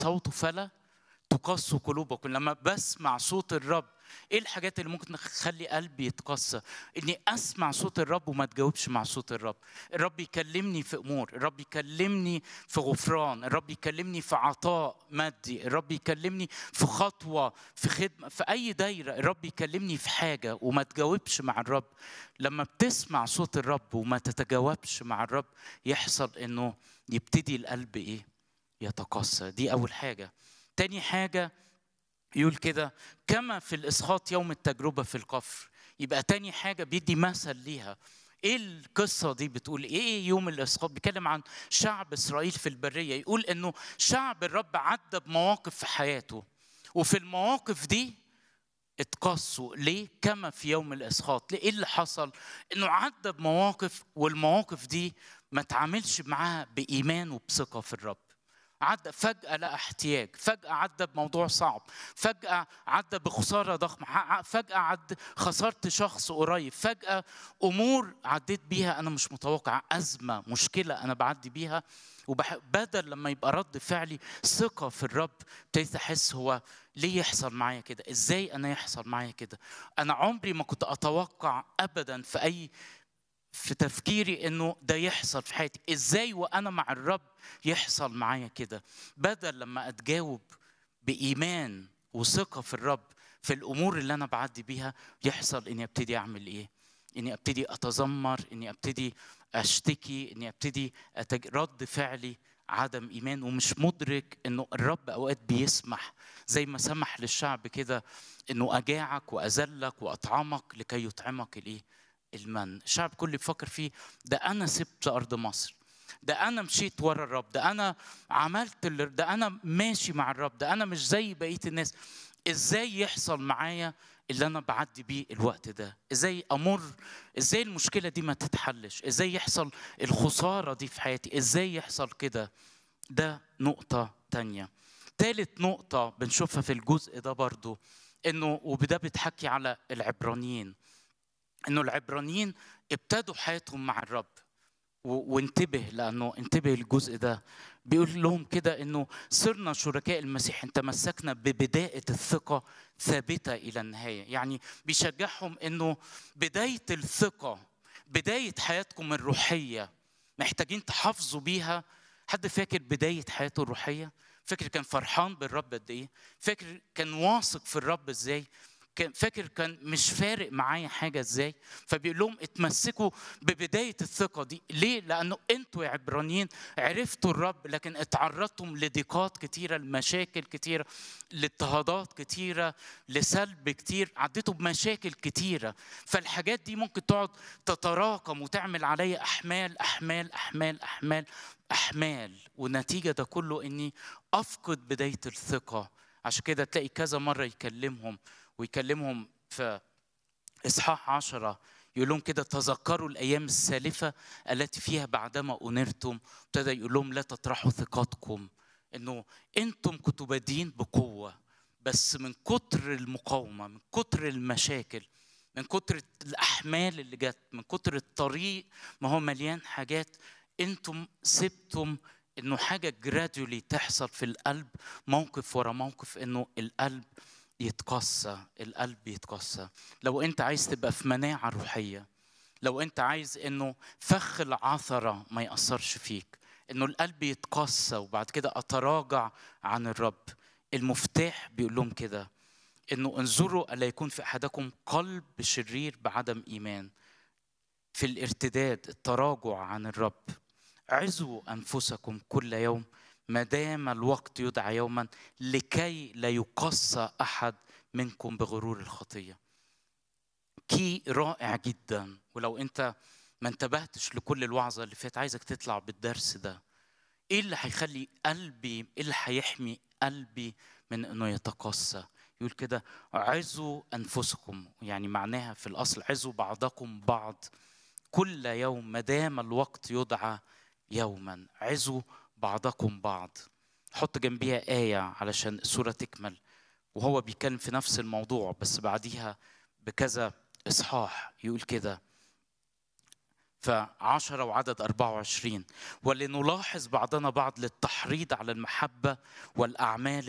صوته فلا تقسوا قلوبكم لما بسمع صوت الرب ايه الحاجات اللي ممكن تخلي قلبي يتقسى اني اسمع صوت الرب وما تجاوبش مع صوت الرب الرب يكلمني في امور الرب يكلمني في غفران الرب يكلمني في عطاء مادي الرب يكلمني في خطوه في خدمه في اي دايره الرب يكلمني في حاجه وما تجاوبش مع الرب لما بتسمع صوت الرب وما تتجاوبش مع الرب يحصل انه يبتدي القلب ايه يتقسى دي اول حاجه تاني حاجه يقول كده كما في الاسقاط يوم التجربه في القفر يبقى تاني حاجه بيدي مثل ليها ايه القصه دي بتقول ايه يوم الاسقاط بيتكلم عن شعب اسرائيل في البريه يقول انه شعب الرب عدى بمواقف في حياته وفي المواقف دي اتقصوا ليه كما في يوم الاسقاط ليه ايه اللي حصل انه عدى بمواقف والمواقف دي ما تعاملش معاها بايمان وبثقه في الرب عدى فجأة لقى احتياج فجأة عدى بموضوع صعب فجأة عدى بخسارة ضخمة فجأة عد خسرت شخص قريب فجأة أمور عديت بيها أنا مش متوقع أزمة مشكلة أنا بعدي بيها وبدل لما يبقى رد فعلي ثقة في الرب ابتديت أحس هو ليه يحصل معايا كده؟ إزاي أنا يحصل معايا كده؟ أنا عمري ما كنت أتوقع أبدا في أي في تفكيري انه ده يحصل في حياتي ازاي وانا مع الرب يحصل معايا كده بدل لما اتجاوب بايمان وثقه في الرب في الامور اللي انا بعدي بيها يحصل اني ابتدي اعمل ايه اني ابتدي اتذمر اني ابتدي اشتكي اني ابتدي أتج... رد فعلي عدم ايمان ومش مدرك انه الرب اوقات بيسمح زي ما سمح للشعب كده انه اجاعك واذلك واطعمك لكي يطعمك الايه المن الشعب كله بيفكر فيه ده انا سبت ارض مصر ده انا مشيت ورا الرب ده انا عملت اللي ده انا ماشي مع الرب ده انا مش زي بقيه الناس ازاي يحصل معايا اللي انا بعدي بيه الوقت ده ازاي امر ازاي المشكله دي ما تتحلش ازاي يحصل الخساره دي في حياتي ازاي يحصل كده ده نقطه تانية تالت نقطه بنشوفها في الجزء ده برضو انه وبده بتحكي على العبرانيين انه العبرانيين ابتدوا حياتهم مع الرب وانتبه لانه انتبه الجزء ده بيقول لهم كده انه صرنا شركاء المسيح ان تمسكنا ببدايه الثقه ثابته الى النهايه يعني بيشجعهم انه بدايه الثقه بدايه حياتكم الروحيه محتاجين تحافظوا بيها حد فاكر بدايه حياته الروحيه فاكر كان فرحان بالرب قد ايه فاكر كان واثق في الرب ازاي كان فاكر كان مش فارق معايا حاجه ازاي فبيقول لهم اتمسكوا ببدايه الثقه دي ليه لانه انتوا يا عبرانيين عرفتوا الرب لكن اتعرضتم لضيقات كتيره لمشاكل كتيره لاضطهادات كتيره لسلب كتير عديتوا بمشاكل كتيره فالحاجات دي ممكن تقعد تتراكم وتعمل عليا احمال احمال احمال احمال احمال والنتيجه ده كله اني افقد بدايه الثقه عشان كده تلاقي كذا مره يكلمهم ويكلمهم في إصحاح عشرة يقول لهم كده تذكروا الأيام السالفة التي فيها بعدما أنرتم ابتدى يقول لهم لا تطرحوا ثقتكم إنه أنتم كنتوا بادين بقوة بس من كتر المقاومة من كتر المشاكل من كتر الأحمال اللي جت من كتر الطريق ما هو مليان حاجات أنتم سبتم إنه حاجة جرادولي تحصل في القلب موقف ورا موقف إنه القلب يتقسى القلب يتقسى لو انت عايز تبقى في مناعه روحيه لو انت عايز انه فخ العثره ما ياثرش فيك انه القلب يتقسى وبعد كده اتراجع عن الرب المفتاح بيقول لهم كده انه انظروا الا يكون في احدكم قلب شرير بعدم ايمان في الارتداد التراجع عن الرب عزوا انفسكم كل يوم ما دام الوقت يدعى يوما لكي لا يقصى احد منكم بغرور الخطيه. كي رائع جدا ولو انت ما انتبهتش لكل الوعظه اللي فاتت عايزك تطلع بالدرس ده. ايه اللي هيخلي قلبي ايه اللي هيحمي قلبي من انه يتقصى؟ يقول كده عزوا انفسكم يعني معناها في الاصل عزوا بعضكم بعض كل يوم ما دام الوقت يدعى يوما عزوا بعضكم بعض حط جنبيها آية علشان السورة تكمل وهو بيتكلم في نفس الموضوع بس بعديها بكذا إصحاح يقول كده فعشرة وعدد 24 ولنلاحظ بعضنا بعض للتحريض على المحبة والأعمال